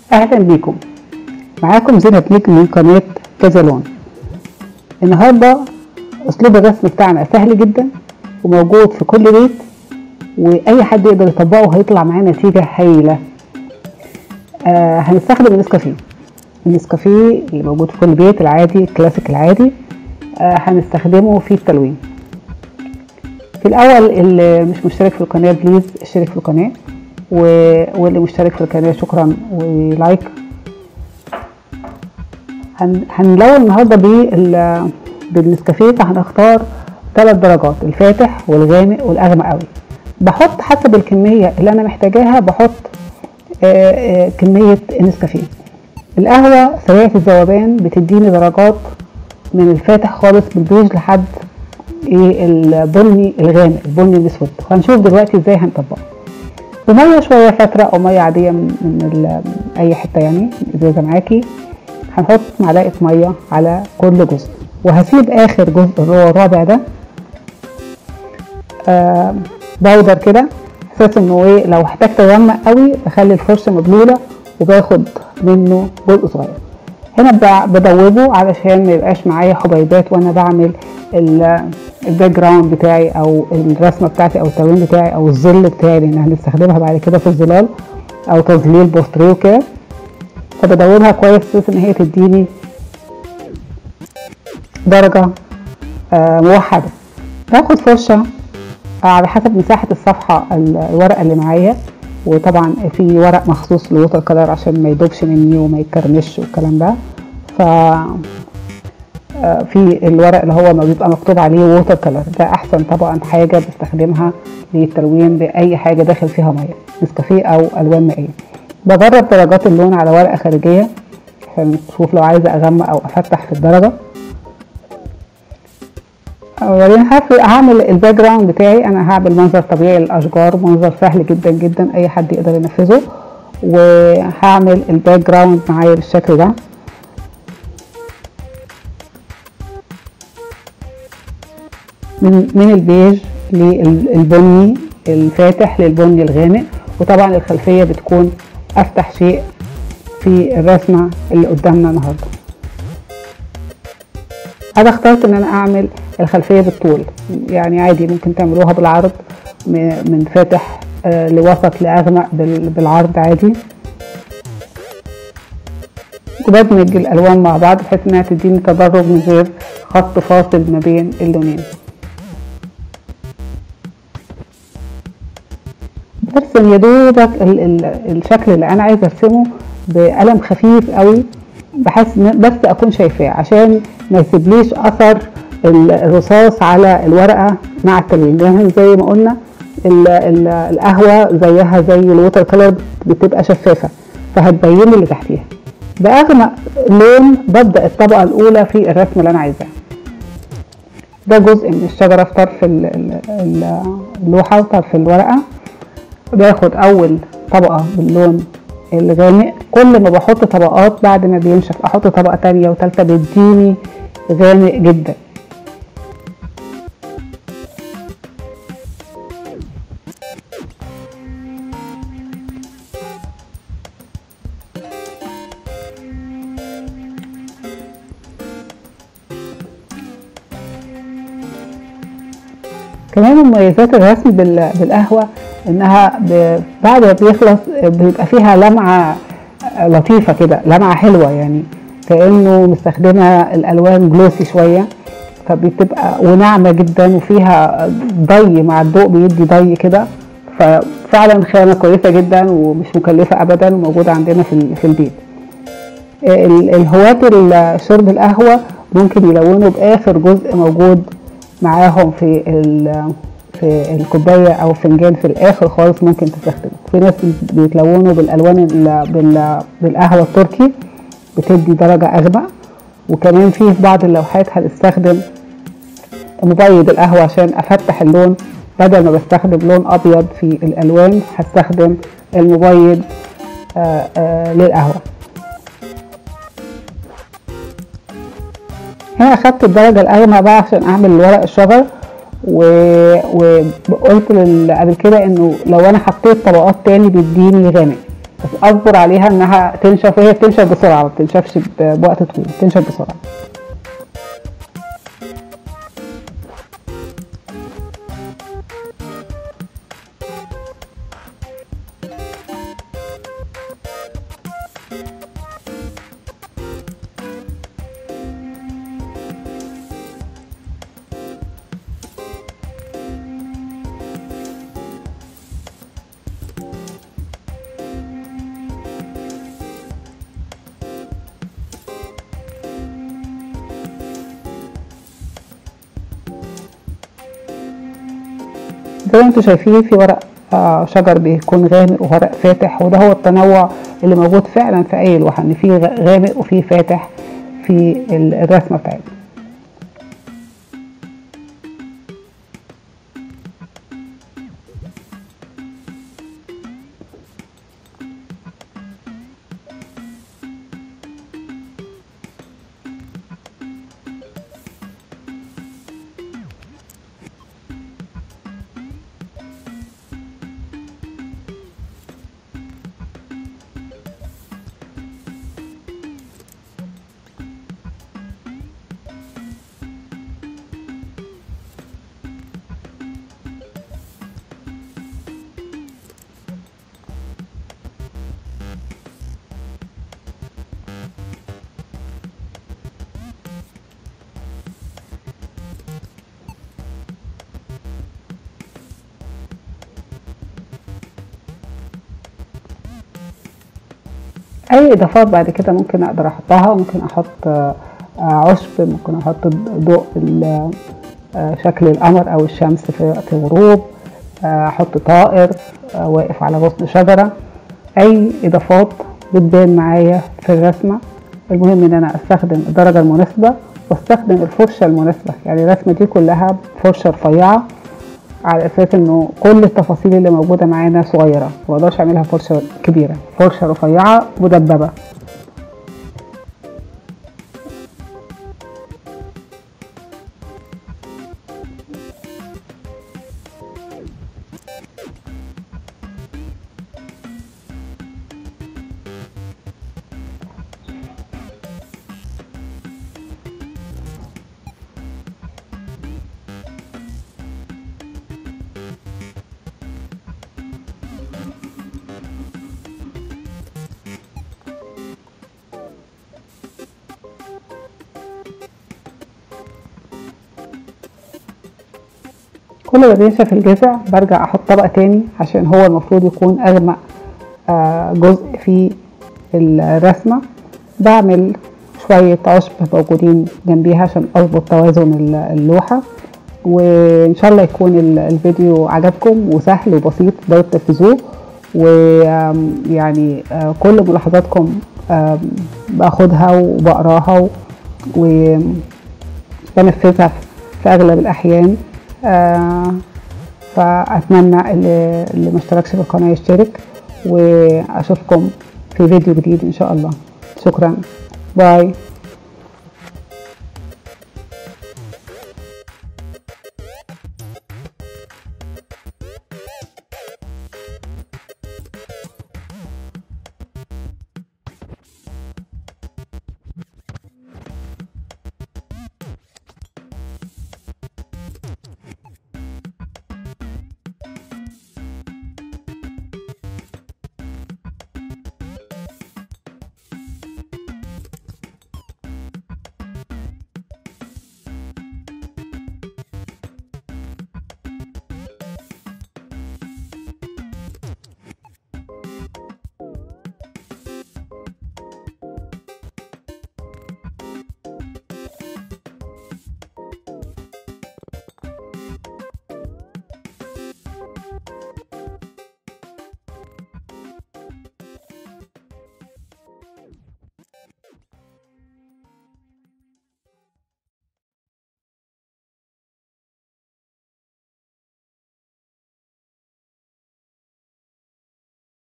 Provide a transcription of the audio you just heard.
اهلا بيكم معاكم زينب نجم من قناة كذا لون النهاردة اسلوب الرسم بتاعنا سهل جدا وموجود في كل بيت واي حد يقدر يطبقه هيطلع معاه نتيجة هايلة آه هنستخدم النسكافيه النسكافيه اللي موجود في كل بيت العادي الكلاسيك العادي آه هنستخدمه في التلوين في الاول اللي مش مشترك في القناة بليز اشترك في القناة و... واللي مشترك في القناة شكرا ولايك هن... هنلون النهاردة بال... بالنسكافيه فهنختار ثلاث درجات الفاتح والغامق والاغمق قوي بحط حسب الكمية اللي انا محتاجاها بحط آآ آآ كمية نسكافيه القهوة سريعة الذوبان بتديني درجات من الفاتح خالص بالبيج لحد ايه البني الغامق البني الاسود هنشوف دلوقتي ازاي هنطبقه وميه شويه فتره او ميه عاديه من, من اي حته يعني ازازه معاكي هنحط معلقه ميه على كل جزء وهسيب اخر جزء اللي هو الرابع ده آه بودر كده اساس انه ايه لو احتجت اغمق قوي بخلي الفرشه مبلوله وباخد منه جزء صغير هنا بدوبه علشان ما يبقاش معايا حبيبات وانا بعمل الباك جراوند بتاعي او الرسمه بتاعتي او التلوين بتاعي او الظل بتاعي لان هنستخدمها بعد كده في الظلال او تظليل بورتريه وكده فبدورها كويس بحيث ان هي تديني درجه آه موحده باخد فرشه على حسب مساحه الصفحه الورقه اللي معايا وطبعا في ورق مخصوص للوتر كلر عشان ما يدوبش مني وما يتكرمش والكلام ده ف في الورق اللي هو ما بيبقى مكتوب عليه ووتر كلر ده احسن طبعا حاجه بستخدمها للتلوين باي حاجه داخل فيها ميه نسكافيه او الوان مائيه بجرب درجات اللون على ورقه خارجيه عشان اشوف لو عايزه اغمق او افتح في الدرجه وبعدين هعمل الباك جراوند بتاعي انا هعمل منظر طبيعي للاشجار منظر سهل جدا جدا اي حد يقدر ينفذه وهعمل الباك جراوند معايا بالشكل ده من من البيج للبني الفاتح للبني الغامق وطبعا الخلفيه بتكون افتح شيء في الرسمه اللي قدامنا النهارده انا اخترت ان انا اعمل الخلفيه بالطول يعني عادي ممكن تعملوها بالعرض من فاتح لوسط لاغمق بالعرض عادي وبدمج الالوان مع بعض بحيث انها تديني تدرج من غير خط فاصل ما بين اللونين برسم يا دوبك الشكل اللي انا عايزه ارسمه بقلم خفيف قوي بحس بس اكون شايفاه عشان ما يسيبليش اثر الرصاص على الورقه مع التلوين لان زي ما قلنا ال ال القهوه زيها زي الووتر كلر بتبقى شفافه فهتبين لي اللي تحتيها باغمق لون ببدا الطبقه الاولى في الرسمه اللي انا عايزاها ده جزء من الشجره في طرف اللوحه وطرف الورقه باخد اول طبقة باللون الغامق كل ما بحط طبقات بعد ما بينشف احط طبقة تانية وتالتة بيديني غامق جدا كمان مميزات الرسم بالقهوة انها بعد ما بيخلص بيبقى فيها لمعه لطيفه كده لمعه حلوه يعني كانه مستخدمه الالوان جلوسي شويه فبتبقى وناعمه جدا وفيها ضي مع الضوء بيدي ضي كده ففعلا خامه كويسه جدا ومش مكلفه ابدا وموجوده عندنا في في البيت الهواة شرب القهوه ممكن يلونوا باخر جزء موجود معاهم في في الكوبايه او فنجان في الاخر خالص ممكن تستخدمه في ناس بيتلونوا بالالوان بالقهوه التركي بتدي درجه اغمق وكمان في بعض اللوحات هنستخدم مبيض القهوه عشان افتح اللون بدل ما بستخدم لون ابيض في الالوان هستخدم المبيض آآ آآ للقهوه هنا اخدت الدرجه الاغمق بقى عشان اعمل ورق الشجر وقلت قبل كده انه لو انا حطيت طبقات تاني بيديني غامق بس اصبر عليها انها تنشف وهي بتنشف بسرعه ما بتنشفش ب- بوقت طويل بتنشف بسرعه زي ما انتم شايفين في ورق آه، شجر بيكون غامق وورق فاتح وده هو التنوع اللي موجود فعلا في اي لوحه ان في غ- غامق وفي فاتح في ال- الرسمه بتاعتنا اي اضافات بعد كده ممكن اقدر احطها ممكن احط آه، آه، عشب ممكن احط ضوء ال- آه، شكل القمر او الشمس في وقت الغروب آه، احط طائر آه، واقف على غصن شجره اي اضافات بتبان معايا في الرسمه المهم ان انا استخدم الدرجه المناسبه واستخدم الفرشه المناسبه يعني الرسمه دي كلها فرشه رفيعه على اساس انه كل التفاصيل اللي موجوده معانا صغيره ما اقدرش اعملها فرشه كبيره فرشه رفيعه مدببه كل ما بينشف الجذع برجع احط طبق تاني عشان هو المفروض يكون اغمق آه، جزء في الرسمة بعمل شوية عشب موجودين جنبيها عشان اظبط توازن ال- اللوحة وان شاء الله يكون ال- الفيديو عجبكم وسهل وبسيط تقدروا تنفذوه ويعني كل ملاحظاتكم آم، باخدها وبقراها و- وبنفذها في اغلب الاحيان آه، فاتمنى اللي, اللي ما اشتركش في القناه يشترك واشوفكم في فيديو جديد ان شاء الله شكرا باي